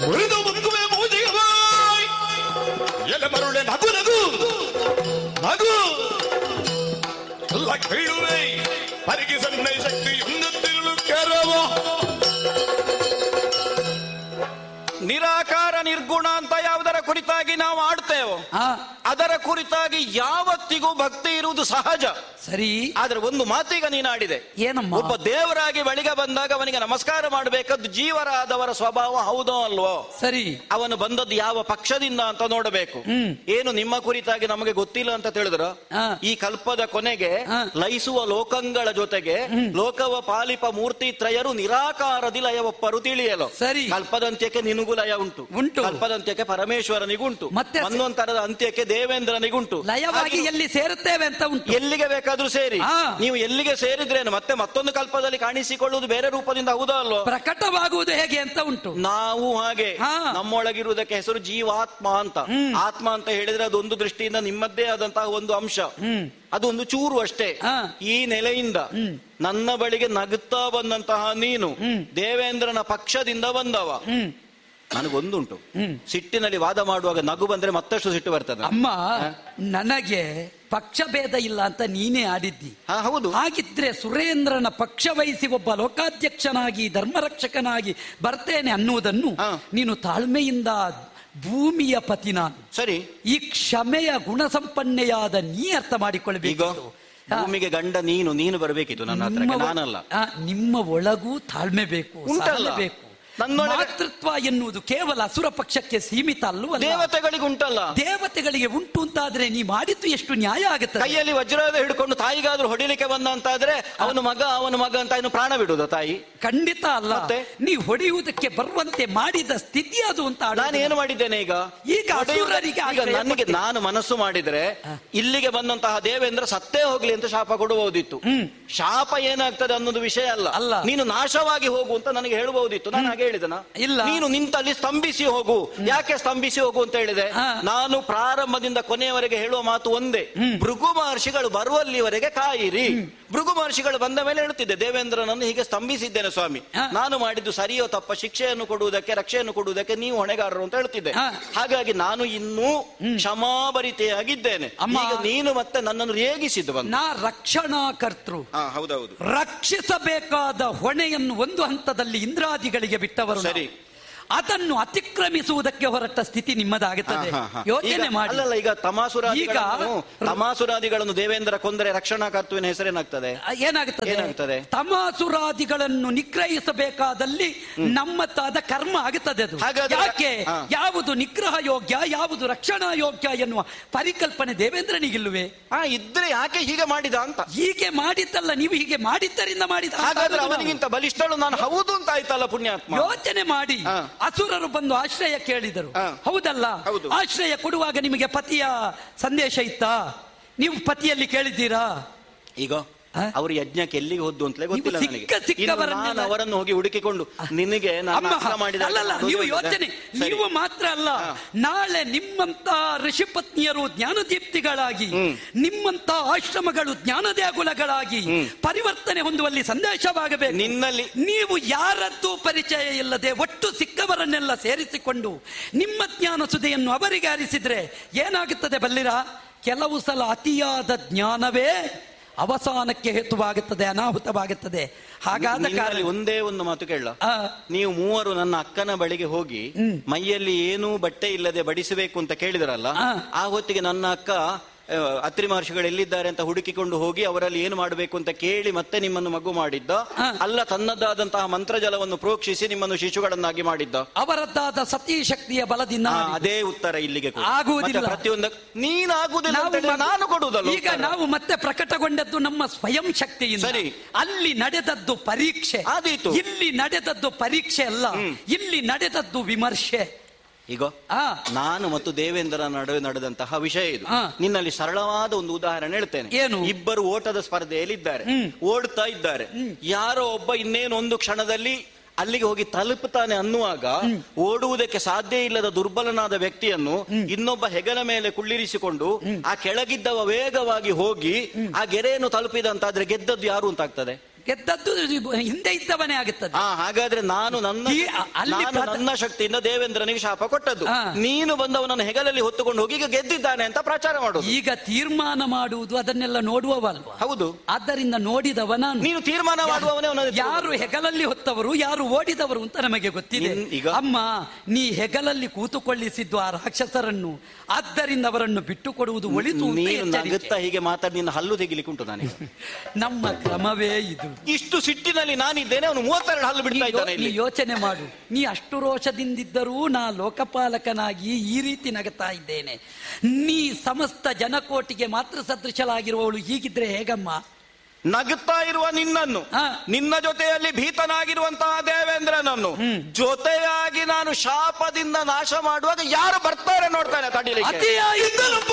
ಉಳಿದು ಮುಕ್ಕುವೆ ಮೂಜಿಗೆ ಎಲೆ ಮರುಳೆ ನಗು ನಗು ನಗು ಎಲ್ಲ ಕೇಳುವೆ ಪರಿಗೆ ಸಣ್ಣ ಶಕ್ತಿ ಒಂದುತ್ತಿರಲು ಕೆರವ ನಿರಾಕಾರ ನಿರ್ಗುಣ ಅಂತ ಯಾವುದರ ಕುರಿತಾಗಿ ನಾವು ಆಡ್ತೇವೋ ಆ ಅದರ ಕುರಿತಾಗಿ ಯಾವತ್ತಿಗೂ ಭಕ್ತಿ ಇರುವುದು ಸಹಜ ಸರಿ ಆದ್ರೆ ಒಂದು ಮಾತೀಗ ನೀನಾಡಿದೆ ಏನಮ್ಮ ಒಬ್ಬ ದೇವರಾಗಿ ಬಳಿಗ ಬಂದಾಗ ಅವನಿಗೆ ನಮಸ್ಕಾರ ಮಾಡಬೇಕಾದ್ದು ಜೀವರಾದವರ ಸ್ವಭಾವ ಹೌದೋ ಅಲ್ವೋ ಸರಿ ಅವನು ಬಂದದ್ದು ಯಾವ ಪಕ್ಷದಿಂದ ಅಂತ ನೋಡಬೇಕು ಹ್ಮ್. ಏನು ನಿಮ್ಮ ಕುರಿತಾಗಿ ನಮಗೆ ಗೊತ್ತಿಲ್ಲ ಅಂತ ತಿಳಿದ್ರ ಹಾ. ಈ ಕಲ್ಪದ ಕೊನೆಗೆ ಹಾ. ಲಯಿಸುವ ಲೋಕಂಗಳ ಜೊತೆಗೆ ಲೋಕವ ಪಾಲಿಪ ಮೂರ್ತಿ ತ್ರಯರು ನಿರಾಕಾರದಿ ಲಯವಪ್ಪರು ತಿಳಿಯಲು ಸರಿ. ಕಲ್ಪದಂತ್ಯಕ್ಕೆ ನಿನಗೂ ಲಯ ಉಂಟು ಉಂಟು. ಕಲ್ಪದಂತ್ಯಕ್ಕೆ ಪರಮೇಶ್ವರನಿಗುಂಟು ಮತ್ತೆ ಸ- ಮನ್ನೊಂತರದ ಅಂತ್ಯಕ್ಕೆ ದೇವೇಂದ್ರನಿಗುಂಟು ಲಯವಾಗಿ ಹಾಗೆ ಎಲ್ಲಿ ಸೇರುತ್ತೇವೆ ಅಂತ ಉಂಟು ಎಲ್ಲಿಗೆ ಬೇಕಾದ್ರೂ ಸೇರಿ ಹಾ. ನೀವು ಎಲ್ಲಿಗೆ ಸೇರಿದ್ರೇನು ಮತ್ತೆ ಮತ್ತೊಂದು ಕಲ್ಪದಲ್ಲಿ ಕಾಣಿಸಿಕೊಳ್ಳುವುದು ಬೇರೆ ರೂಪದಿಂದ ಹೌದಾ ಅಲ್ವೋ ಪ್ರಕಟವಾಗುವುದು ಹೇಗೆ ಅಂತ ಉಂಟು ನಾವು ಹಾಗೆ ಹಾ. ನಮ್ಮೊಳಗಿರುವುದಕ್ಕೆ ಹೆಸರು ಜೀವಾತ್ಮ ಅಂತ ಆತ್ಮ ಅಂತ ಹೇಳಿದ್ರೆ ಅದೊಂದು ದೃಷ್ಟಿಯಿಂದ ನಿಮ್ಮದ್ದೇ ಆದಂತಹ ಒಂದು ಅಂಶ ಹ್ಮ್ ಅದೊಂದು ಚೂರು ಅಷ್ಟೇ ಹಾ. ಈ ನೆಲೆಯಿಂದ ನನ್ನ ಬಳಿಗೆ ನಗುತ್ತಾ ಬಂದಂತಹ ನೀನು ದೇವೇಂದ್ರನ ಪಕ್ಷದಿಂದ ಬಂದವ ಹ್ಮ್ ನನಗೊಂದುಂಟು ಹ್ಮ್. ಸಿಟ್ಟಿನಲ್ಲಿ ವಾದ ಮಾಡುವಾಗ ನಗು ಬಂದ್ರೆ ಮತ್ತಷ್ಟು ಸಿಟ್ಟು ಬರ್ತದೆ ಅಮ್ಮ ನನಗೆ ಪಕ್ಷಭೇದ ಇಲ್ಲ ಅಂತ ನೀನೇ ಆಡಿದ್ದಿ ಹಾ ಹೌದು ಹಾಗಿದ್ರೆ ಸುರೇಂದ್ರನ ಪಕ್ಷ ವಹಿಸಿ ಒಬ್ಬ ಲೋಕಾಧ್ಯಕ್ಷನಾಗಿ ಧರ್ಮರಕ್ಷಕನಾಗಿ ಬರ್ತೇನೆ ಅನ್ನುವುದನ್ನು ಹಾ. ನೀನು ತಾಳ್ಮೆಯಿಂದ ಭೂಮಿಯ ಪತಿ ನಾನು ಸರಿ ಈ ಕ್ಷಮೆಯ ಗುಣಸಂಪನ್ನೆಯಾದ ನೀ ಅರ್ಥ ಈಗ ಮಾಡಿಕೊಳ್ಳಬೇಕು ಭೂಮಿಗೆ ಗಂಡ ನೀನು ನೀನು ಬರಬೇಕಿತ್ತು ನನ್ನ ಹತ್ರಕ್ಕೆ ನಾನಲ್ಲ ನಿಮ್ಮ ಒಳಗೂ ತಾಳ್ಮೆ ಬೇಕು ಉಂಟಲ್ಲ? ಸಹನೆ ಬೇಕು ನನ್ನೊಳಗೆ- ಮಾತೃತ್ವ ಎನ್ನುವುದು ಕೇವಲ ಅಸುರ ಪಕ್ಷಕ್ಕೆ ಸೀಮಿತ ಅಲ್ಲವಲ್ಲ ದೇವತೆಗಳಿಗೆ ಉಂಟಲ್ಲ ದೇವತೆಗಳಿಗೆ ಉಂಟು ಅಂತಾದ್ರೆ ನೀ ಮಾಡಿದ್ದು ಎಷ್ಟು ನ್ಯಾಯ ಆಗುತ್ತದೆ ಕೈಯಲ್ಲಿ ವಜ್ರದ ಹಿಡ್ಕೊಂಡು ತಾಯಿಗಾದ್ರೂ ಹೊಡಿಲಿಕ್ಕೆ ಬಂದ ಅಂತಾದ್ರೆ ಅವನ ಮಗ ಅವನ ಮಗ ಅಂತ ಇನ್ನು ಪ್ರಾಣ ಬಿಡುದ ತಾಯಿ ಖಂಡಿತ ಅಲ್ಲ ಮತ್ತೆ? ನೀ ಹೊಡೆಯುವುದಕ್ಕೆ ಬರುವಂತೆ ಮಾಡಿದ ಸ್ಥಿತಿ ಅದು ಅಂತ ಆಡುವುದು. ನಾನು ಏನು ಮಾಡಿದ್ದೇನೆ ಈಗ ಈಗ ಹೊಡೆಯುವ- ಅಸುರರಿಗೆ ಈಗ ಆಶ್ರಯ ನನಗೆ ಕೊಟ್ಟೆ. ನಾನು ಮನಸ್ಸು ಮಾಡಿದ್ರೆ ಇಲ್ಲಿಗೆ ಬಂದಂತಹ ದೇವೇಂದ್ರ ಸತ್ತೇ ಹೋಗ್ಲಿ ಅಂತ ಶಾಪ ಕೊಡಬಹುದಿತ್ತು ಶಾಪ ಏನಾಗ್ತದೆ ಅನ್ನೋದು ವಿಷಯ ಅಲ್ಲ ಅಲ್ಲ. ನೀನು ನಾಶವಾಗಿ ಹೋಗು ಅಂತ ನನಗೆ ಹೇಳಬಹುದಿತ್ತು ನಾನು ಹಾಗೆ ಹೇಳಿದನ ಇಲ್ಲ. ನೀನು ನಿಂತಲ್ಲಿ ಸ್ತಂಭಿಸಿ ಹೋಗು ಯಾಕೆ ಸ್ತಂಭಿಸಿ ಹೋಗು ಅಂತ ಹೇಳಿದೆ ಹಾ. ನಾನು ಪ್ರಾರಂಭದಿಂದ ಕೊನೆಯವರೆಗೆ ಹೇಳುವ ಮಾತು ಒಂದೇ ಭೃಗು ಮಹರ್ಷಿಗಳು ಬರುವಲ್ಲಿವರೆಗೆ ಕಾಯಿರಿ ಭೃಗು ಮಹರ್ಷಿಗಳು ಬಂದ ಮೇಲೆ ಹೇಳುತ್ತಿದ್ದೆ ದೇವೇಂದ್ರನನ್ನು ಹೀಗೆ ಸ್ತಂಭಿಸಿದ್ದೇನೆ ಸ್ವಾಮಿ ಹಾ. ನಾನು ಮಾಡಿದ್ದು ಸರಿಯೋ ತಪ್ಪ ಶಿಕ್ಷೆಯನ್ನು ಕೊಡುವುದಕ್ಕೆ ರಕ್ಷೆಯನ್ನು ಕೊಡುವುದಕ್ಕೆ ನೀವು ಹೊಣೆಗಾರರು ಅಂತ ಹೇಳ್ತಿದ್ದೆ ಹಾ. ಹಾಗಾಗಿ ನಾನು ಇನ್ನೂ ಕ್ಷಮಾಭರಿತೆಯಾಗಿದ್ದೇನೆ ಅಮ್ಮ. ಈಗ ನೀನು ಮತ್ತೆ ನನ್ನನ್ನು ರೇಗಿಸಿದ್ದು ಬಂದು ನಾ ರಕ್ಷಣಾ ಕರ್ತೃ ಹಾ ಹೌದೌದು ರಕ್ಷಿಸಬೇಕಾದ ಹೊಣೆಯನ್ನು ಒಂದು ಹಂತದಲ್ಲಿ ಇಂದ್ರಾದಿಗಳಿಗೆ ಬಿಟ್ಟವರು ನಾವು. ಸರಿ. ಅದನ್ನು ಅತಿಕ್ರಮಿಸುವುದಕ್ಕೆ ಹೊರಟ ಸ್ಥಿತಿ ನಿಮ್ಮದಾಗುತ್ತದೆ ಹಾ, ಹಾ, ಹಾ. ಯೋಚನೆ ಈಗ- ಮಾಡಿ ಅಲ್ಲಲ್ಲ ಈಗ ತಮಾಸುರಾದಿಗಳನ್ನು ಈಗ- ತಮಾಸುರಾದಿಗಳನ್ನು ದೇವೇಂದ್ರ ಕೊಂದರೆ ರಕ್ಷಣಾ ಕರ್ತುವಿನ ಹೆಸರೇನಾಗ್ತದೆ ಏನಾಗುತ್ತದೆ ಏನಾಗುತ್ತದೆ? ತಮಾಸುರಾದಿಗಳನ್ನು ನಿಗ್ರಹಿಸಬೇಕಾದಲ್ಲಿ ನಮ್ಮತ್ತಾದ ಕರ್ಮ ಆಗುತ್ತದೆ ಅದು ಹಾಗಾದ್ರೆ- ಯಾಕೆ ಹಾ. ಯಾವುದು ನಿಗ್ರಹ ಯೋಗ್ಯ ಯಾವುದು ರಕ್ಷಣಾ ಯೋಗ್ಯ ಎನ್ನುವ ಪರಿಕಲ್ಪನೆ ದೇವೇಂದ್ರನಿಗಿಲ್ವೇ ಹಾ ಇದ್ರೆ ಯಾಕೆ ಹೀಗೆ ಮಾಡಿದ ಅಂತ ಹೀಗೆ ಮಾಡಿದ್ದಲ್ಲ ನೀವು ಹೀಗೆ ಮಾಡಿದ್ದರಿಂದ ಮಾಡಿದ ಅಂತ ಹಾಗಾದ್ರೆ ಆಗುವುದು ನಾವು. ಅವನಿಗಿಂತ ಬಲಿಷ್ಠಳು ನಾನು ಹೌದು ಅಂತ ಆಯ್ತಲ್ಲ ಪುಣ್ಯಾತ್ಮ ಯೋಚನೆ ಮಾಡಿ ಹಾ. ಅಸುರರು ಬಂದು ಆಶ್ರಯ ಕೇಳಿದರು ಹಾ. ಹೌದಲ್ಲ ಹೌದು. ಆಶ್ರಯ ಕೊಡುವಾಗ ನಿಮಗೆ ಪತಿಯ ಸಂದೇಶ ಇತ್ತಾ ನೀವು ಪತಿಯಲ್ಲಿ ಕೇಳಿದ್ದೀರಾ ಈಗ ಹಾ? ಅವರು ಯಜ್ಞಕ್ಕೆ ಎಲ್ಲಿಗೆ ಹೋದ್ದು ಅಂತಲೇ ಗೊತ್ತಿಲ್ಲ ನೀವು ನನಗೆ ಸಿಕ್ಕ ಇನ್ನು ಸಿಕ್ಕವರನ್ನೆಲ್ಲ- ನಾನು ಅವರನ್ನು ಹೋಗಿ ಹುಡುಕಿಕೊಂಡು ನಿನಗೆ ನನ್ನ ಅಮ್ಮ ಅಕ್ಕ ಮಾಡಿದ ಅಲ್ಲಲ್ಲ ಅದು ನೀವು ಇದು ಯೋಚನೆ ಸರಿ. ನೀವು ಮಾತ್ರ ಅಲ್ಲ ಹಾ. ನಾಳೆ ನಿಮ್ಮಂತ ಋಷಿಪತ್ನಿಯರು ಜ್ಞಾನದೀಪ್ತಿಗಳಾಗಿ ನಿಮ್ಮಂತ ಆಶ್ರಮಗಳು ಜ್ಞಾನದೇಗುಲಗಳಾಗಿ ಪರಿವರ್ತನೆ ಹೊಂದುವಲ್ಲಿ ಸಂದೇಶವಾಗಬೇಕು ನಿನ್ನಲ್ಲಿ ನೀವು ಯಾರದ್ದೂ ಪರಿಚಯ ಇಲ್ಲದೆ ಒಟ್ಟು ಸಿಕ್ಕವರನ್ನೆಲ್ಲ ಸೇರಿಸಿಕೊಂಡು ನಿಮ್ಮ ಜ್ಞಾನ ಸುದೆಯನ್ನು ಅವರಿಗೆ ಹರಿಸಿದ್ರೆ ಏನಾಗುತ್ತದೆ ಬಲ್ಲಿರ ಕೆಲವು ಸಲ ಅತಿಯಾದ ಜ್ಞಾನವೇ ಅವಸಾನಕ್ಕೆ ಹೇತುವಾಗುತ್ತದೆ ಅನಾಹುತವಾಗುತ್ತದೆ ಹಾಗಾದ ನಿನ್ನಲ್ಲಿ ಕಾರಣ ಒಂದೇ ಒಂದು ಮಾತು ಕೇಳ ಆ, ನೀವು ಮೂವರು ನನ್ನ ಅಕ್ಕನ ಬಳಿಗೆ ಹೋಗಿ ಮೈಯಲ್ಲಿ ಏನೂ ಬಟ್ಟೆ ಇಲ್ಲದೆ ಬಡಿಸಬೇಕು ಅಂತ ಕೇಳಿದ್ರಲ್ಲ ಆ. ಆ ಹೊತ್ತಿಗೆ ನನ್ನ ಅಕ್ಕ ಆ, ಅತ್ರಿ ಮಹರ್ಷಿಗಳು ಎಲ್ಲಿದ್ದಾರೆ ಅಂತ ಹುಡುಕಿಕೊಂಡು ಹೋಗಿ ಅವರಲ್ಲಿ ಏನು ಮಾಡಬೇಕು ಅಂತ ಕೇಳಿ ಮತ್ತೆ ನಿಮ್ಮನ್ನು ಮಗು ಮಾಡಿದ್ದ ಆ. ಅಲ್ಲ ತನ್ನದಾದಂತಹ ಮಂತ್ರಜಲವನ್ನು ಪ್ರೋಕ್ಷಿಸಿ ನಿಮ್ಮನ್ನು ಶಿಶುಗಳನ್ನಾಗಿ ಮಾಡಿದ್ದ ಅವರದ್ದಾದ ಸತಿ ಶಕ್ತಿಯ ಬಲದಿಂದ ಆ, ಮಾಡಿದ್ದು. ಅದೇ ಉತ್ತರ ಇಲ್ಲಿಗೆ ಕೊಡು. ಆಗುವುದಿಲ್ಲ. ಮತ್ತೆ ಪ್ರತಿಯೊಂದ ನೀನ್ ಆಗುದಿಲ್ಲ ನಾವು ಅಂತ ಹೇಳಿದ್ರೆ ಮಗ- ನಾನು ಕೊಡುವುದಲ್ಲ ಈಗ ನಾವು ಮತ್ತೆ ಪ್ರಕಟಗೊಂಡದ್ದು ನಮ್ಮ ಸ್ವಯಂ ಶಕ್ತಿಯಿಂದ ಸರಿ. ಅಲ್ಲಿ ನಡೆದದ್ದು ಪರೀಕ್ಷೆ ಆದೀತು. ಇಲ್ಲಿ ನಡೆದದ್ದು ಪರೀಕ್ಷೆ ಅಲ್ಲ ಇಲ್ಲಿ ನಡೆದದ್ದು ವಿಮರ್ಶೆ ಈಗ ಆ ನಾನು ಮತ್ತು ದೇವೇಂದ್ರ ನಡುವೆ ನಡೆದಂತಹ ವಿಷಯ ಇದು ಹಾ. ನಿನ್ನಲ್ಲಿ ಸರಳವಾದ ಒಂದು ಉದಾಹರಣೆ ಹೇಳ್ತೇನೆ ಏನು? ಇಬ್ಬರು ಓಟದ ಸ್ಪರ್ಧೆಯಲ್ಲಿ ಇದ್ದಾರೆ ಓಡ್ತಾ ಇದ್ದಾರೆ ಯಾರೋ ಒಬ್ಬ ಇನ್ನೇನು ಒಂದು ಕ್ಷಣದಲ್ಲಿ ಅಲ್ಲಿಗೆ ಹೋಗಿ ತಲುಪುತ್ತಾನೆ ಅನ್ನುವಾಗ ಓಡುವುದಕ್ಕೆ ಸಾಧ್ಯ ಇಲ್ಲದ ದುರ್ಬಲನಾದ ವ್ಯಕ್ತಿಯನ್ನು ಇನ್ನೊಬ್ಬ ಹೆಗಲ ಮೇಲೆ ಕುಳ್ಳಿರಿಸಿಕೊಂಡು ಆ ಕೆಳಗಿದ್ದವ ವೇಗವಾಗಿ ಹೋಗಿ ಆ ಗೆರೆಯನ್ನು ತಲುಪಿದಂತಾದ್ರೆ ಗೆದ್ದದ್ದು ಯಾರು ಅಂತಾಗ್ತದೆ ಗೆದ್ದದ್ದು ಹಿಂದೆ ಇದ್ದವನೇ ಆಗುತ್ತದೆ ಆ ಹಾಗಾದ್ರೆ ನಾನು ನನ್ನ ಈ- ಅಲ್ಲಿ ನಾನು ಪ್ರತ- ನನ್ನ ಶಕ್ತಿಯಿಂದ ದೇವೇಂದ್ರನಿಗೆ ಶಾಪ ಕೊಟ್ಟದ್ದು ಆ. ನೀನು ಬಂದವನನ್ನು ಹೆಗಲಲ್ಲಿ ಹೊತ್ತುಕೊಂಡು ಹೋಗಿ ಈಗ ಗೆದ್ದಿದ್ದಾನೆ ಅಂತ ಪ್ರಚಾರ ಮಾಡೋದು ಈಗ ತೀರ್ಮಾನ ಮಾಡುವುದು ಅದನ್ನೆಲ್ಲ ನೋಡುವವಲ್ವಾ ಹೌದು ಆದ್ದರಿಂದ ನೋಡಿದವ ನಾನು ನೀನು ತೀರ್ಮಾನ ಮಾಡುವವನೇ ಅವನ ಎದುರು ಯಾರು ಹೆಗಲಲ್ಲಿ ಹೊತ್ತವರು ಯಾರು ಓಡಿದವರು ಅಂತ ನಮಗೆ ಗೊತ್ತಿದೆ ನಿನ್- ಈಗ- ಅಮ್ಮ ನೀ ಹೆಗಲಲ್ಲಿ ಕೂತುಕೊಳ್ಳಿಸಿದ್ದು ಆ ರಾಕ್ಷಸರನ್ನು ಆದ್ದರಿಂದ ಅವರನ್ನು ಬಿಟ್ಟು ಕೊಡುವುದು ಒಳಿತು ಅಂತ ನೀನು ಎಚ್ಚರಿಕೆ. ನಗುತ್ತಾ ಹೀಗೆ ಮಾತಾಡಿ ನಿನ್ನ ಹಲ್ಲು ತೆಗಿಲಿಕ್ಕೆ ಉಂಟು ನನಗೆ ನಮ್ಮ ಕ್ರಮವೇ ಇದು ಇಷ್ಟು ಸಿಟ್ಟಿನಲ್ಲಿ ನಾನಿದ್ದೇನೆ ಅವನು ಮೂವತ್ತೆರಡು ಹಲ್ಲು ಬಿಡ್ತಾ ಇದ್ದಾನೆ ನೀ ಇಲ್ಲಿ ಯೋಚನೆ ಮಾಡು ನೀ ಅಷ್ಟು ರೋಷದಿಂದಿದ್ದರೂ ನಾ ಲೋಕಪಾಲಕನಾಗಿ ಈ ರೀತಿ ನಗತಾ ಇದ್ದೇನೆ ನೀ ಸಮಸ್ತ ಜನಕೋಟಿಗೆ ಮಾತ್ರ ಸದೃಶಲಾಗಿರುವವಳು ಹೀಗಿದ್ರೆ ಹೇಗಮ್ಮ ನಗುತ್ತಾ ಇರುವ ನಿನ್ನನ್ನು ಆ. ನಿನ್ನ ಜೊತೆಯಲ್ಲಿ ಭೀತನಾಗಿರುವಂತಹ ದೇವೇಂದ್ರನನ್ನು ಜೊತೆಯಾಗಿ ನಾನು ಶಾಪದಿಂದ ನಾಶ ಮಾಡುವಾಗ ಯಾರು ಬರ್ತಾರೆ ನೋಡ್ತಾನೆ ತಡಿಲಿಕ್ಕೆ ಅತಿಯಾಯಿತು ಇಂದಲಪ್ಪ